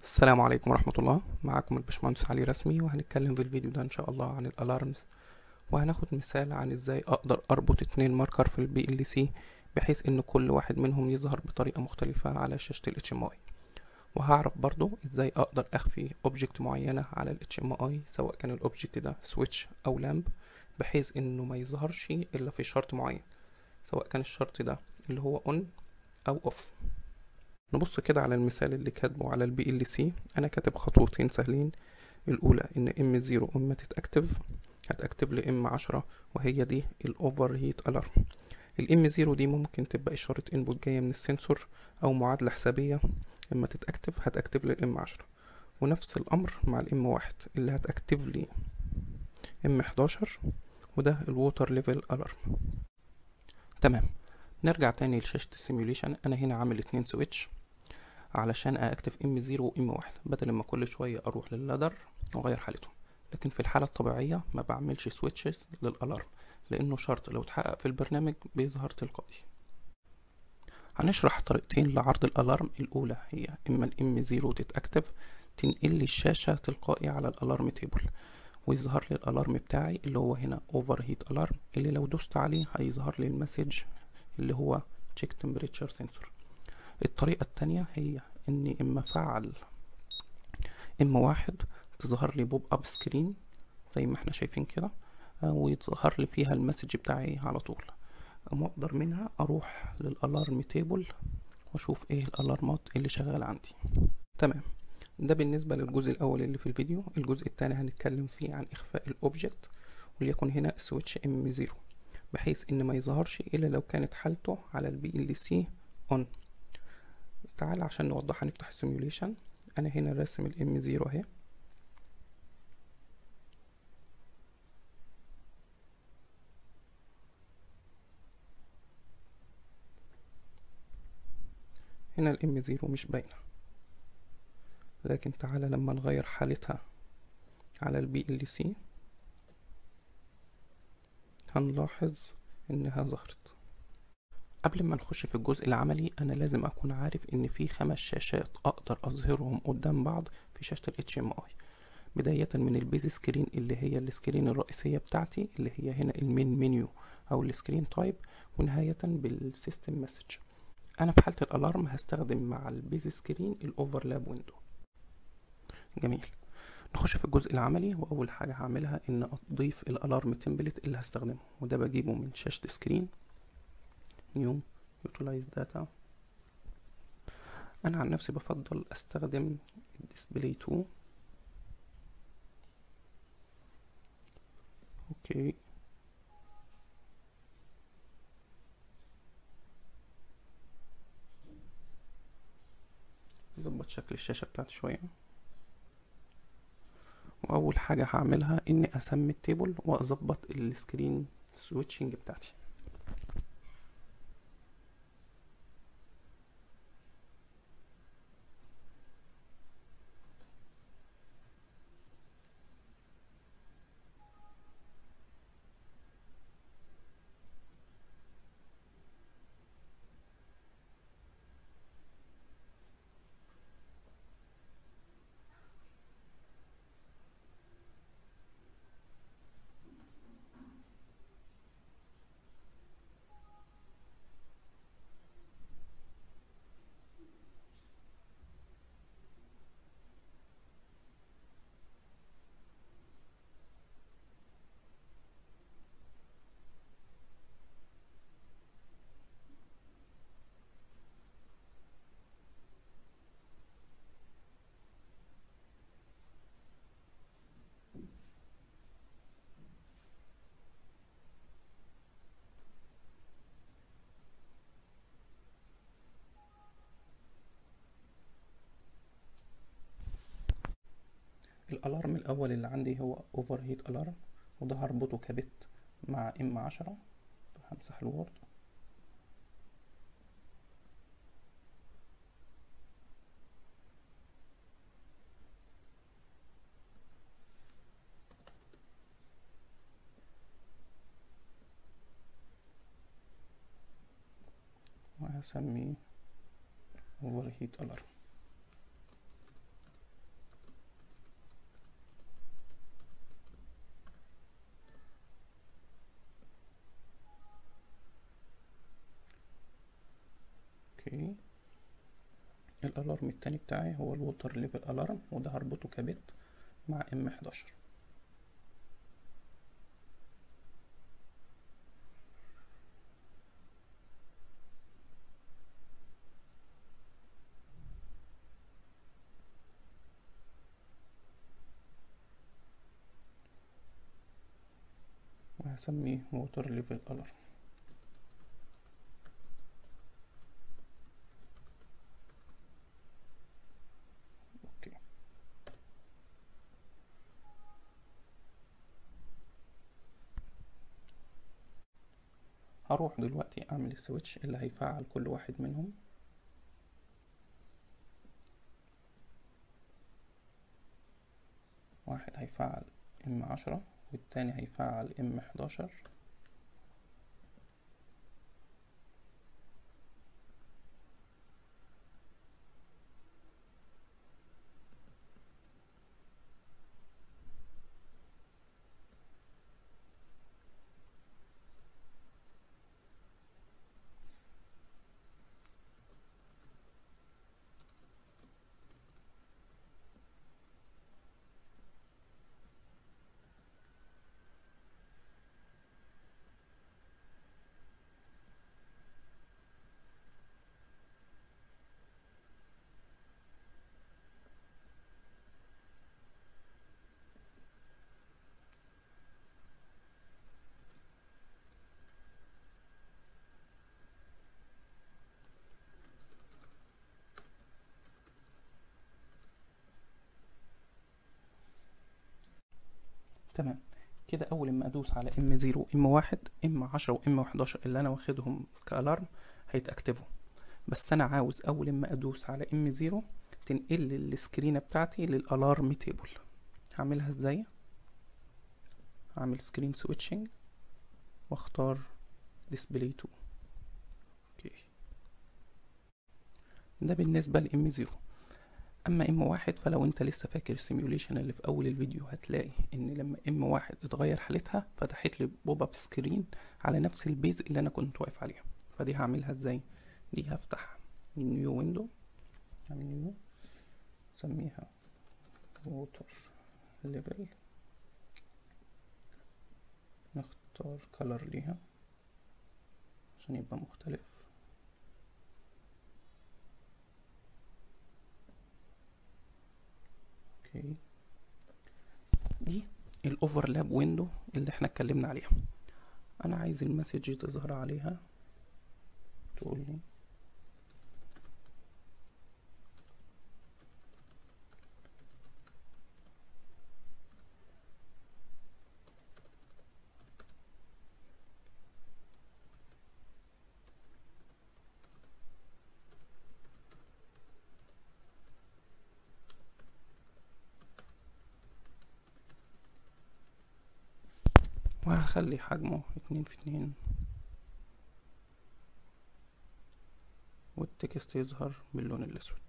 السلام عليكم ورحمة الله معكم الباشمهندس علي رسمي وهنتكلم في الفيديو ده ان شاء الله عن الالارمز وهناخد مثال عن ازاي اقدر اربط اتنين ماركر في البي ال سي بحيث ان كل واحد منهم يظهر بطريقة مختلفة على شاشة ال HMI وهعرف برضو ازاي اقدر اخفي اوبجكت معينة على ال HMI سواء كان الاوبجكت ده سويتش او لامب بحيث انه ما يظهرش الا في شرط معين سواء كان الشرط ده اللي هو اون او اوف نبص كده على المثال اللي كاتبه على البي ال سي انا كاتب خطوتين سهلين الاولى ان ام زيرو اما تتاكتف هتاكتف لام عشرة وهي دي الاوفر هيت الارم الام زيرو دي ممكن تبقى اشارة انبوت جاية من السنسور او معادلة حسابية اما تتاكتف هتاكتف للام عشرة ونفس الامر مع الام واحد اللي هتاكتف لي ام حداشر وده الووتر ليفل الارم تمام نرجع تاني لشاشة السيميوليشن انا هنا عامل اتنين سويتش علشان اكتف ام زيرو وام واحد بدل ما كل شوية اروح لللادر واغير حالته لكن في الحالة الطبيعية ما بعملش سويتشز للالارم لانه شرط لو اتحقق في البرنامج بيظهر تلقائي هنشرح طريقتين لعرض الالارم الاولى هي اما الام زيرو تتاكتف تنقل لي الشاشة تلقائي على الالارم تيبل ويظهر لي الالارم بتاعي اللي هو هنا اوفر هيت الارم اللي لو دوست عليه هيظهر لي المسج اللي هو تشيك تمبريتشر سنسور الطريقة التانية هي اني اما افعل اما واحد تظهر لي بوب اب سكرين زي ما احنا شايفين كده ويظهر لي فيها المسج بتاعي على طول اما اقدر منها اروح للالارم تيبل واشوف ايه الالارمات اللي شغالة عندي تمام ده بالنسبة للجزء الأول اللي في الفيديو الجزء الثاني هنتكلم فيه عن إخفاء الأوبجكت وليكن هنا سويتش ام زيرو بحيث إن ما يظهرش إلا لو كانت حالته على البي ال سي اون تعال عشان نوضحها نفتح السيميوليشن أنا هنا راسم الام زيرو أهي هنا الام زيرو مش باينه لكن تعالى لما نغير حالتها على البي ال سي هنلاحظ انها ظهرت قبل ما نخش في الجزء العملي انا لازم اكون عارف ان في خمس شاشات اقدر اظهرهم قدام بعض في شاشة ال HMI بداية من البيز سكرين اللي هي السكرين الرئيسية بتاعتي اللي هي هنا المين منيو او السكرين تايب ونهاية بالسيستم مسج انا في حالة الالارم هستخدم مع البيز سكرين الاوفرلاب ويندو جميل نخش في الجزء العملي واول حاجه هعملها ان اضيف الالارم تمبلت اللي هستخدمه وده بجيبه من شاشه سكرين نيو يوتيلايز داتا انا عن نفسي بفضل استخدم الديسبلاي 2 اوكي نظبط شكل الشاشه بتاعتي شويه واول حاجه هعملها اني اسمي التيبل واظبط السكرين سويتشنج بتاعتي الالارم الاول اللي عندي هو اوفر هيت الارم وده هربطه كبت مع ام عشرة همسح الوورد وهسميه اوفر هيت الارم الالارم التاني بتاعي هو الووتر ليفل الارم وده هربطه كبت مع ام 11 وهسميه ووتر ليفل الارم اوكي هروح دلوقتي اعمل السويتش اللي هيفعل كل واحد منهم واحد هيفعل ام عشرة والتاني هيفعل ام حداشر تمام كده اول ما ادوس على ام زيرو ام واحد ام عشرة وام حداشر اللي انا واخدهم كالارم هيتاكتفوا بس انا عاوز اول ما ادوس على ام زيرو تنقل لي السكرينه بتاعتي للالارم تيبل هعملها ازاي هعمل سكرين سويتشنج واختار ديسبلاي 2 اوكي ده بالنسبه لام زيرو اما ام واحد فلو انت لسه فاكر السيميوليشن اللي في اول الفيديو هتلاقي ان لما ام واحد اتغير حالتها فتحت لي بوب اب سكرين على نفس البيز اللي انا كنت واقف عليها فدي هعملها ازاي دي هفتح نيو ويندو اعمل نيو سميها ووتر ليفل نختار كلر ليها عشان يبقى مختلف اوكي دي الاوفرلاب ويندو اللي احنا اتكلمنا عليها انا عايز المسج تظهر عليها تقول لي وهخلي حجمه اتنين في اتنين والتكست يظهر باللون الاسود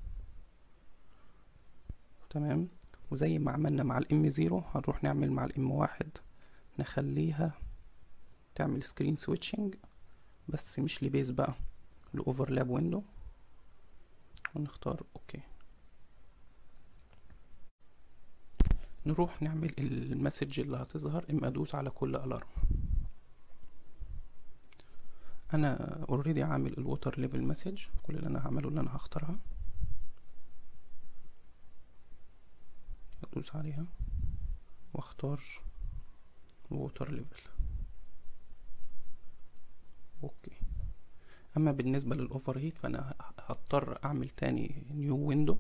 تمام وزي ما عملنا مع الام زيرو هنروح نعمل مع الام واحد نخليها تعمل سكرين سويتشنج بس مش لبيز بقى لاوفرلاب ويندو ونختار اوكي نروح نعمل المسج اللي هتظهر اما ادوس على كل الارم انا اوريدي عامل الووتر ليفل مسج كل اللي انا هعمله اللي انا هختارها ادوس عليها واختار ووتر ليفل اوكي اما بالنسبه للاوفر هيت فانا هضطر اعمل تاني نيو ويندو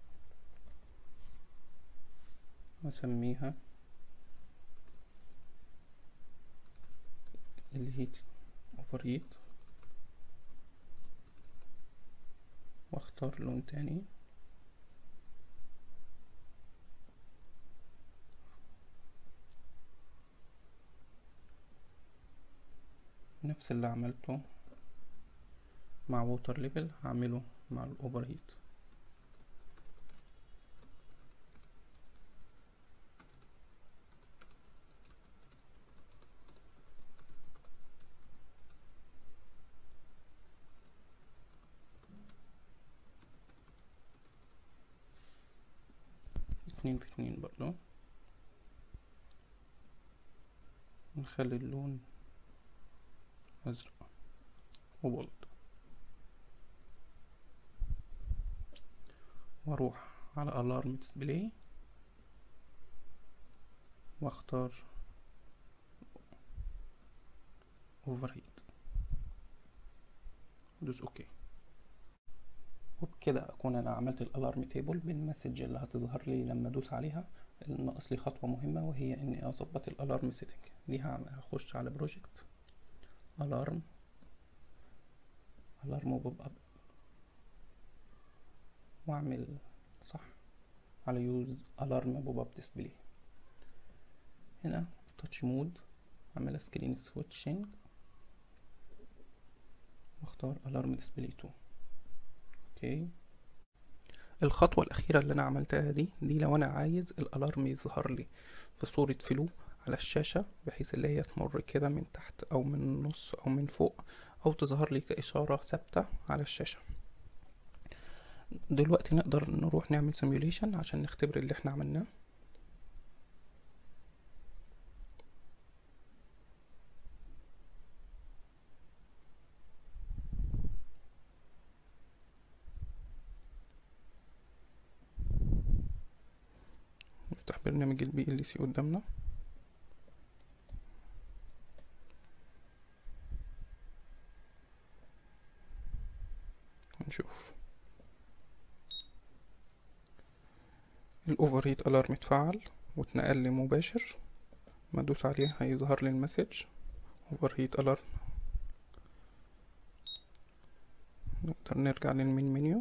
واسميها الهيت اوفر هيت واختار لون تاني نفس اللي عملته مع ووتر ليفل هعمله مع الاوفر هيت اتنين في اتنين برضو نخلي اللون ازرق وبولد واروح على الارم ديسبلاي واختار اوفر هيت دوس اوكي وبكده اكون انا عملت الالارم تيبل بالمسج اللي هتظهر لي لما ادوس عليها ناقص لي خطوه مهمه وهي اني اظبط الالارم سيتنج دي هخش على بروجكت الارم الارم بوب اب واعمل صح على يوز الارم بوب اب ديسبلاي هنا تاتش مود اعمل سكرين سويتشنج واختار الارم ديسبلاي 2 اوكي الخطوة الأخيرة اللي أنا عملتها دي دي لو أنا عايز الألارم يظهر لي في صورة فلو على الشاشة بحيث اللي هي تمر كده من تحت أو من النص أو من فوق أو تظهر لي كإشارة ثابتة على الشاشة دلوقتي نقدر نروح نعمل سيميوليشن عشان نختبر اللي احنا عملناه نفتح برنامج البي ال سي قدامنا نشوف الاوفر هيت الارم اتفعل واتنقل لي مباشر ما ادوس عليه هيظهر لي المسج اوفر هيت الارم نقدر نرجع للمين منيو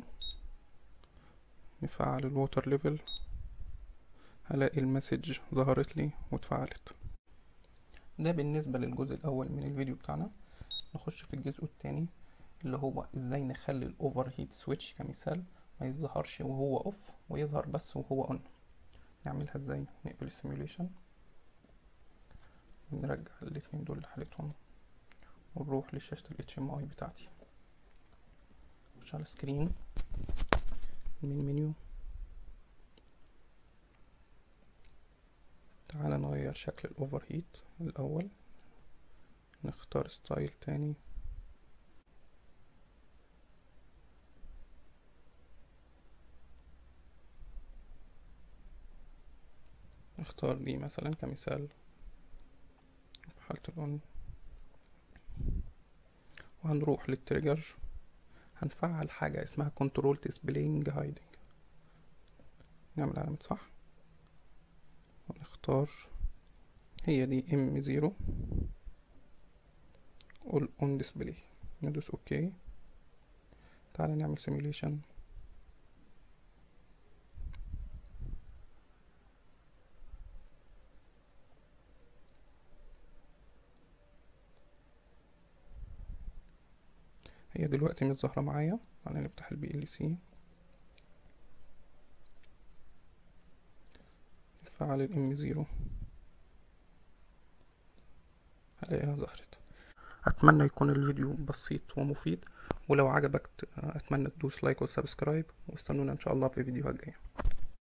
نفعل الووتر ليفل هلاقي المسج ظهرت لي واتفعلت ده بالنسبة للجزء الأول من الفيديو بتاعنا نخش في الجزء التاني اللي هو ازاي نخلي الاوفر هيت سويتش كمثال ما يظهرش وهو اوف ويظهر بس وهو اون نعملها ازاي نقفل السيميوليشن نرجع الاتنين دول لحالتهم ونروح لشاشة ال HMI بتاعتي نخش على سكرين من منيو تعالى نغير شكل الاوفر هيت الاول نختار ستايل تاني نختار دي مثلا كمثال في حالة الأون وهنروح للتريجر هنفعل حاجة اسمها كنترول displaying hiding نعمل علامة صح ونختار هي دي ام زيرو all on display ندوس اوكي تعالى نعمل سيميوليشن هي دلوقتي مش ظاهرة معايا تعالى نفتح البي ال سي نفعل الام زيرو هلاقيها ظهرت اتمنى يكون الفيديو بسيط ومفيد ولو عجبك اتمنى تدوس لايك وسبسكرايب واستنونا ان شاء الله في فيديوهات جايه